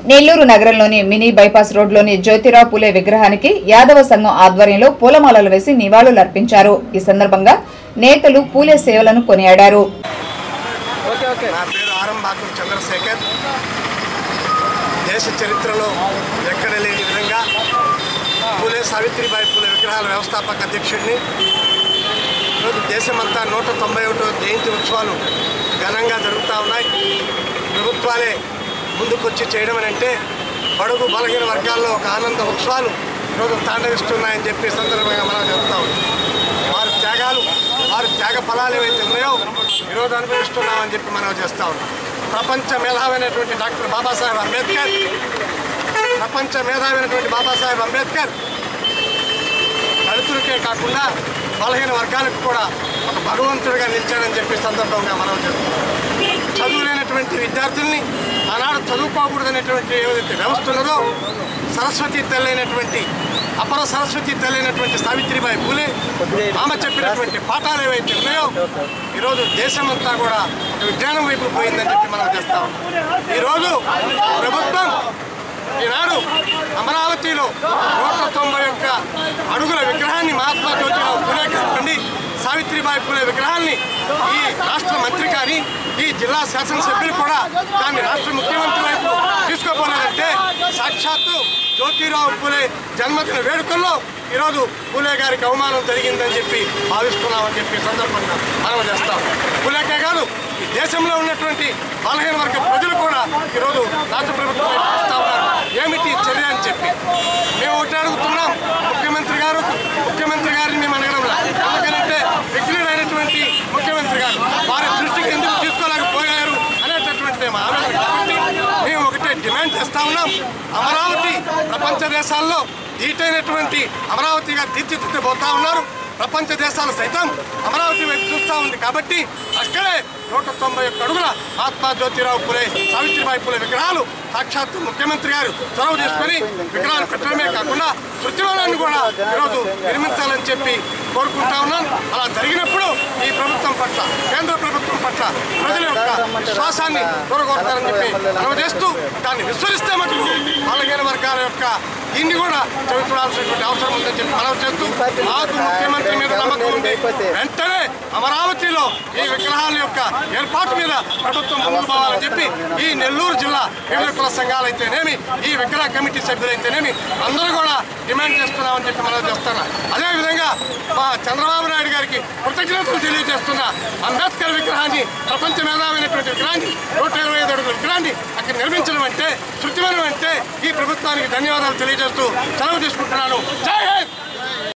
నెల్లూరు నగరంలోని mini bypass రోడ్లోని జ్యోతిరావు పూలే విగ్రహానికి యాదవ సంఘం ఆధ్వర్యంలో పూలమాలలు వేసి నివాళులర్పించారు ఈ సందర్భంగా నేతలు పూలే సేవలను కొనియాడారు నా పేరు ఆరంభాకుల చంద్రశేఖర్ దేశ చరిత్రలో ఎక్కడ లేని విధంగా పూలే సావిత్రిబాయి పూలే విగ్రహాల వ్యవస్థాపక అధ్యక్షుడిని ఈరోజు దేశమంతా నూట తొంభై ఒకటో జయంతి ఉత్సవాలు ఘనంగా జరుగుతూ ఉన్నాయి ప్రభుత్వాలే ముందుకొచ్చి చేయడం అని అంటే బడుగు బలహీన వర్గాల్లో ఒక ఆనంద ఉత్సవాలు ఈరోజు తాండవిస్తున్నాయని చెప్పి ఈ సందర్భంగా మనం చెప్తా ఉన్నాం వారి త్యాగాలు వారి త్యాగ ఫలాలు ఏవైతే ఉన్నాయో ఈరోజు అనుభవిస్తున్నామని చెప్పి మనం చేస్తా ఉన్నాం ప్రపంచ మేధావైనటువంటి డాక్టర్ బాబాసాహెబ్ అంబేద్కర్ ప్రపంచ మేధావైనటువంటి బాబాసాహెబ్ అంబేద్కర్ దళితులకే కాకుండా బలహీన వర్గాలకు కూడా ఒక భగవంతుడిగా నిలిచాడని చెప్పి సందర్భంగా మనం చేస్తున్నాం చదువు లేనటువంటి విద్యార్థుల్ని ఆనాడు చదువుకోకూడదనేటువంటి ఏదైతే వ్యవస్థ ఉన్నదో సరస్వతి తల్లైనటువంటి అపర సరస్వతి తల్లైనటువంటి సావిత్రిబాయి పూలే ఆమె చెప్పినటువంటి పాఠాలు ఏవైతే ఉన్నాయో ఈరోజు దేశమంతా కూడా ఒక విజ్ఞానం వైపు పోయిందని చెప్పి మనం చేస్తాం ఈరోజు ప్రభుత్వం ఈనాడు అమరావతిలో నూట తొంభై ఒక్క అడుగుల విగ్రహాన్ని మహాత్మా జ్యోతిరావు పూలే కానివ్వండి సావిత్రిబాయి పూలే విగ్రహాన్ని ఈ రాష్ట్ర మంత్రి కానీ ఈ జిల్లా శాసనసభ్యులు కూడా దాన్ని రాష్ట్ర ముఖ్యమంత్రి వైపు తీసుకోపోలేదంటే సాక్షాత్తు జ్యోతిరావు పూలే జన్మదిన వేడుకల్లో ఈరోజు పూలే గారికి అవమానం జరిగిందని చెప్పి భావిస్తున్నామని చెప్పి ఈ సందర్భంగా మనం చేస్తాం పూలేకే కాదు ఈ దేశంలో ఉన్నటువంటి బలహీన వర్గ ప్రజలు కూడా ఈరోజు రాష్ట్ర ప్రభుత్వం వైపు చూస్తా ఉన్నారు ఏమిటి చర్య అని చెప్పి మేము ఒకటి అడుగుతున్నాం ముఖ్యమంత్రి గారు ముఖ్యమంత్రి గారిని మేము అడగడం లేదు. ఎందుకంటే విఘ్నుడైనటువంటి ముఖ్యమంత్రి గారు వారి దృష్టికి ఎందుకు తీసుకోలేకపోయారు అనేటటువంటి మా ఆలోచన కాబట్టి మేము ఒకటే డిమాండ్ చేస్తా ఉన్నాం అమరావతి ప్రపంచ దేశాల్లో ధీటైనటువంటి అమరావతిగా తీర్చిదిద్దబోతా ఉన్నారు ప్రపంచ దేశాలు సైతం అమరావతి వైపు చూస్తూ ఉంది కాబట్టి అక్కడే నూట తొంభై ఒక్క అడుగుల మహాత్మా జ్యోతిరావు పులే సావిత్రిబాయి పులే విగ్రహాలు సాక్షాత్తు ముఖ్యమంత్రి గారు చొరవ తీసుకొని విగ్రహాలు పెట్టడమే కాకుండా శృతివనాన్ని కూడా ఈరోజు నిర్మించాలని చెప్పి కోరుకుంటా ఉన్నాను అలా జరిగినప్పుడు ఈ ప్రభుత్వం పట్ల కేంద్ర ప్రభుత్వం పట్ల ప్రజల యొక్క విశ్వాసాన్ని కోరగొడతారని చెప్పి మనం చేస్తూ దాన్ని విస్మరిస్తే మటుకు బలహీన వర్గాల యొక్క దీన్ని కూడా చదువుకోవాల్సినటువంటి అవసరం ఉందని చెప్పి మనం చేస్తూ మాకు ముఖ్యమంత్రి మీద నమ్మకం ఉంది వెంటనే అమరావతిలో ఈ విగ్రహాల యొక్క ఏర్పాటు మీద ప్రభుత్వం ముందుకు పోవాలని చెప్పి ఈ నెల్లూరు జిల్లా వివిధ కుల సంఘాలు అయితేనేమి ఈ విగ్రహ కమిటీ సభ్యులైతేనేమి అందరూ కూడా డిమాండ్ చేస్తున్నామని చెప్పి మనం చేస్తున్నా అదేవిధంగా మా చంద్రబాబు నాయుడు గారికి కృతజ్ఞతలు తెలియజేస్తున్న అంబేద్కర్ విగ్రహాన్ని ప్రపంచ మేధావైనటువంటి విగ్రహాన్ని నూట ఇరవై ఐదు అడుగుల విగ్రహాన్ని అక్కడ నిర్మించడం అంటే శృతివనం అంటే ఈ ప్రభుత్వానికి ధన్యవాదాలు తెలియజేస్తూ సెలవు తీసుకుంటున్నాను జై హింద్